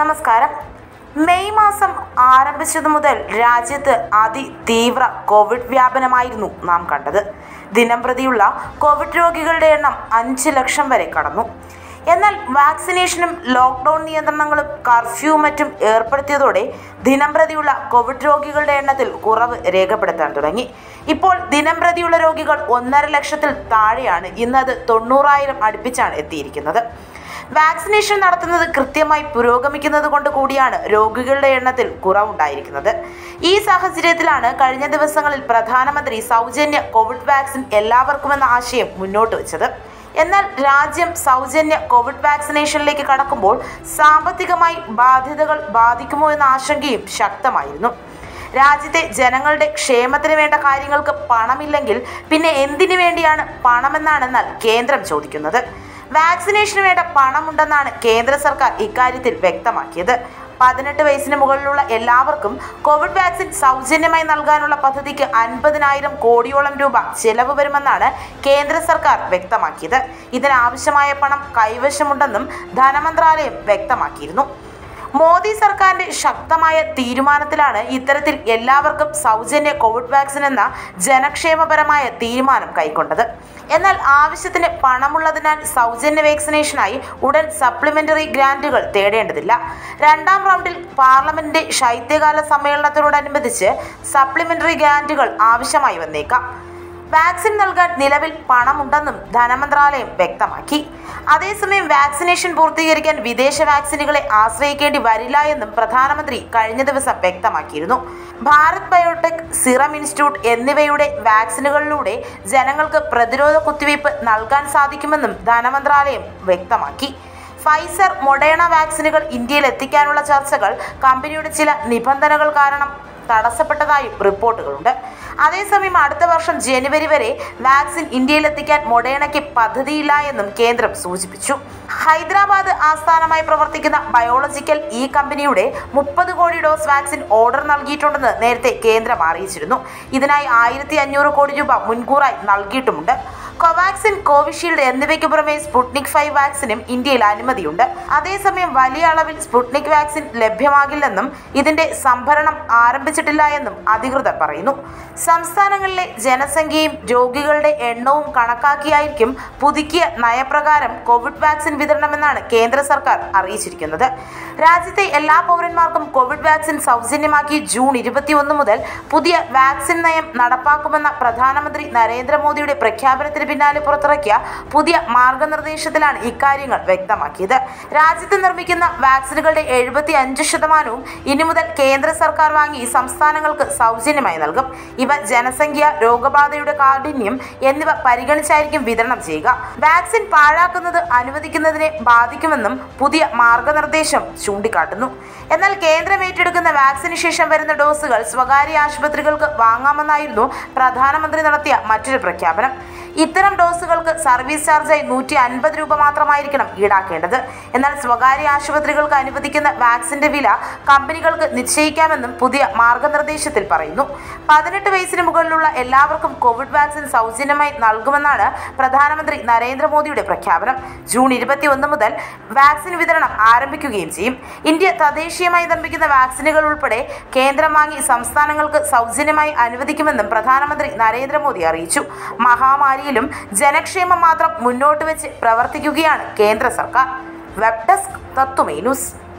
നമസ്കാരം മെയ് മാസം ആരംഭിച്ചതു മുതൽ രാജ്യത്ത് അതിതീവ്ര കോവിഡ് വ്യാപനമായിരുന്നു നാം കണ്ടത് ദിനംപ്രതിയുള്ള കോവിഡ് രോഗികളുടെ എണ്ണം അഞ്ച് ലക്ഷം വരെ കടന്നു എന്നാൽ വാക്സിനേഷനും ലോക്ക്ഡൌൺ നിയന്ത്രണങ്ങളും കർഫ്യൂ മറ്റും ഏർപ്പെടുത്തിയതോടെ ദിനംപ്രതിയുള്ള കോവിഡ് രോഗികളുടെ എണ്ണത്തിൽ കുറവ് രേഖപ്പെടുത്താൻ തുടങ്ങി ഇപ്പോൾ ദിനംപ്രതിയുള്ള രോഗികൾ ഒന്നര ലക്ഷത്തിൽ താഴെയാണ് ഇന്നത് തൊണ്ണൂറായിരം അടുപ്പിച്ചാണ് എത്തിയിരിക്കുന്നത് വാക്സിനേഷൻ നടത്തുന്നത് കൃത്യമായി പുരോഗമിക്കുന്നത് കൊണ്ട് കൂടിയാണ് രോഗികളുടെ എണ്ണത്തിൽ കുറവുണ്ടായിരിക്കുന്നത് ഈ സാഹചര്യത്തിലാണ് കഴിഞ്ഞ ദിവസങ്ങളിൽ പ്രധാനമന്ത്രി സൗജന്യ കോവിഡ് വാക്സിൻ എല്ലാവർക്കുമെന്ന ആശയം മുന്നോട്ട് വെച്ചത് എന്നാൽ രാജ്യം സൗജന്യ കോവിഡ് വാക്സിനേഷനിലേക്ക് കടക്കുമ്പോൾ സാമ്പത്തികമായി ബാധ്യതകൾ ബാധിക്കുമോ എന്ന ആശങ്കയും ശക്തമായിരുന്നു രാജ്യത്തെ ജനങ്ങളുടെ ക്ഷേമത്തിന് വേണ്ട കാര്യങ്ങൾക്ക് പണമില്ലെങ്കിൽ പിന്നെ എന്തിനു വേണ്ടിയാണ് പണമെന്നാണെന്നാൽ കേന്ദ്രം ചോദിക്കുന്നത് വാക്സിനേഷന് വേണ്ട പണമുണ്ടെന്നാണ് കേന്ദ്ര സർക്കാർ ഇക്കാര്യത്തിൽ വ്യക്തമാക്കിയത് പതിനെട്ട് വയസ്സിന് മുകളിലുള്ള എല്ലാവർക്കും കോവിഡ് വാക്സിൻ സൗജന്യമായി നൽകാനുള്ള പദ്ധതിക്ക് അൻപതിനായിരം കോടിയോളം രൂപ ചെലവ് വരുമെന്നാണ് കേന്ദ്ര സർക്കാർ വ്യക്തമാക്കിയത് ഇതിനാവശ്യമായ പണം കൈവശമുണ്ടെന്നും ധനമന്ത്രാലയം വ്യക്തമാക്കിയിരുന്നു മോദി സർക്കാരിന്റെ ശക്തമായ തീരുമാനത്തിലാണ് ഇത്തരത്തിൽ എല്ലാവർക്കും സൗജന്യ കോവിഡ് വാക്സിൻ എന്ന ജനക്ഷേമപരമായ തീരുമാനം കൈക്കൊണ്ടത് എന്നാൽ ആവശ്യത്തിന് പണമുള്ളതിനാൽ സൗജന്യ വാക്സിനേഷനായി ഉടൻ സപ്ലിമെന്ററി ഗ്രാന്റുകൾ തേടേണ്ടതില്ല രണ്ടാം റൗണ്ടിൽ പാർലമെന്റിന്റെ ശൈത്യകാല സമ്മേളനത്തോടനുബന്ധിച്ച് സപ്ലിമെന്ററി ഗ്രാന്റുകൾ ആവശ്യമായി വന്നേക്കാം വാക്സിൻ നൽകാൻ നിലവിൽ പണമുണ്ടെന്നും ധനമന്ത്രാലയം വ്യക്തമാക്കി അതേസമയം വാക്സിനേഷൻ പൂർത്തീകരിക്കാൻ വിദേശ വാക്സിനുകളെ ആശ്രയിക്കേണ്ടി വരില്ല എന്നും പ്രധാനമന്ത്രി കഴിഞ്ഞ ദിവസം വ്യക്തമാക്കിയിരുന്നു ഭാരത് ബയോടെക് സിറം ഇൻസ്റ്റിറ്റ്യൂട്ട് എന്നിവയുടെ വാക്സിനുകളിലൂടെ ജനങ്ങൾക്ക് പ്രതിരോധ കുത്തിവയ്പ് നൽകാൻ സാധിക്കുമെന്നും ധനമന്ത്രാലയം വ്യക്തമാക്കി ഫൈസർ മൊഡേണ വാക്സിനുകൾ ഇന്ത്യയിൽ എത്തിക്കാനുള്ള ചർച്ചകൾ കമ്പനിയുടെ ചില നിബന്ധനകൾ കാരണം തടസ്സപ്പെട്ടതായും റിപ്പോർട്ടുകളുണ്ട് അതേസമയം അടുത്ത വർഷം ജനുവരി വരെ വാക്സിൻ ഇന്ത്യയിൽ എത്തിക്കാൻ മൊഡേണയ്ക്ക് പദ്ധതിയില്ല എന്നും കേന്ദ്രം സൂചിപ്പിച്ചു ഹൈദരാബാദ് ആസ്ഥാനമായി പ്രവർത്തിക്കുന്ന ബയോളജിക്കൽ ഈ കമ്പനിയുടെ മുപ്പത് കോടി ഡോസ് വാക്സിൻ ഓർഡർ നൽകിയിട്ടുണ്ടെന്ന് നേരത്തെ കേന്ദ്രം അറിയിച്ചിരുന്നു ഇതിനായി ആയിരത്തി അഞ്ഞൂറ് കോടി രൂപ മുൻകൂറായി നൽകിയിട്ടുമുണ്ട് കോവാക്സിൻ കോവിഷീൽഡ് എന്നിവയ്ക്ക് പുറമെ സ്പുട്നിക് ഫൈവ് വാക്സിനും ഇന്ത്യയിൽ അനുമതിയുണ്ട് അതേസമയം വലിയ അളവിൽ സ്പുട്നിക് വാക്സിൻ ലഭ്യമാകില്ലെന്നും ഇതിന്റെ സംഭരണം ആരംഭിച്ചിട്ടില്ല എന്നും അധികൃതർ പറയുന്നു സംസ്ഥാനങ്ങളിലെ ജനസംഖ്യയും രോഗികളുടെ എണ്ണവും കണക്കാക്കിയായിരിക്കും പുതുക്കിയ നയപ്രകാരം കോവിഡ് വാക്സിൻ വിതരണമെന്നാണ് കേന്ദ്ര സർക്കാർ അറിയിച്ചിരിക്കുന്നത് രാജ്യത്തെ എല്ലാ പൗരന്മാർക്കും കോവിഡ് വാക്സിൻ സൗജന്യമാക്കി ജൂൺ ഇരുപത്തിയൊന്ന് മുതൽ പുതിയ വാക്സിൻ നയം നടപ്പാക്കുമെന്ന പ്രധാനമന്ത്രി നരേന്ദ്രമോദിയുടെ പ്രഖ്യാപനത്തിന് പിന്നാലെ പുറത്തിറക്കിയ പുതിയ മാർഗനിർദ്ദേശത്തിലാണ് ഇക്കാര്യങ്ങൾ വ്യക്തമാക്കിയത് രാജ്യത്ത് നിർമ്മിക്കുന്ന വാക്സിനുകളുടെ എഴുപത്തി അഞ്ച് ശതമാനവും ഇനി മുതൽ കേന്ദ്ര സർക്കാർ വാങ്ങി സംസ്ഥാനങ്ങൾക്ക് സൗജന്യമായി നൽകും ഇവ ജനസംഖ്യ രോഗബാധയുടെ കാഠിന്യം എന്നിവ പരിഗണിച്ചായിരിക്കും വിതരണം ചെയ്യുക വാക്സിൻ പാഴാക്കുന്നത് അനുവദിക്കുന്നതിനെ ബാധിക്കുമെന്നും പുതിയ മാർഗനിർദ്ദേശം ചൂണ്ടിക്കാട്ടുന്നു എന്നാൽ കേന്ദ്രം ഏറ്റെടുക്കുന്ന വാക്സിന് ശേഷം വരുന്ന ഡോസുകൾ സ്വകാര്യ ആശുപത്രികൾക്ക് വാങ്ങാമെന്നായിരുന്നു പ്രധാനമന്ത്രി നടത്തിയ മറ്റൊരു പ്രഖ്യാപനം ഇത്തരം ഡോസുകൾക്ക് സർവീസ് ചാർജായി നൂറ്റി അൻപത് രൂപ മാത്രമായിരിക്കണം ഈടാക്കേണ്ടത് എന്നാൽ സ്വകാര്യ ആശുപത്രികൾക്ക് അനുവദിക്കുന്ന വാക്സിന്റെ വില കമ്പനികൾക്ക് നിശ്ചയിക്കാമെന്നും പുതിയ മാർഗനിർദ്ദേശത്തിൽ പറയുന്നു പതിനെട്ട് വയസ്സിന് മുകളിലുള്ള എല്ലാവർക്കും കോവിഡ് വാക്സിൻ സൗജന്യമായി നൽകുമെന്നാണ് പ്രധാനമന്ത്രി നരേന്ദ്രമോദിയുടെ പ്രഖ്യാപനം ജൂൺ ഇരുപത്തി ഒന്ന് മുതൽ വാക്സിൻ വിതരണം ആരംഭിക്കുകയും ചെയ്യും ഇന്ത്യ തദ്ദേശീയമായി നിർമ്മിക്കുന്ന വാക്സിനുകൾ ഉൾപ്പെടെ കേന്ദ്രം വാങ്ങി സംസ്ഥാനങ്ങൾക്ക് സൗജന്യമായി അനുവദിക്കുമെന്നും പ്രധാനമന്ത്രി നരേന്ദ്രമോദി അറിയിച്ചു മഹാമാരിയിലും ജനക്ഷേമം മാത്രം മുന്നോട്ട് വെച്ച് പ്രവർത്തിക്കുകയാണ് കേന്ദ്ര സർക്കാർ വെബ് ഡെസ്ക് തത്വമേ ന്യൂസ്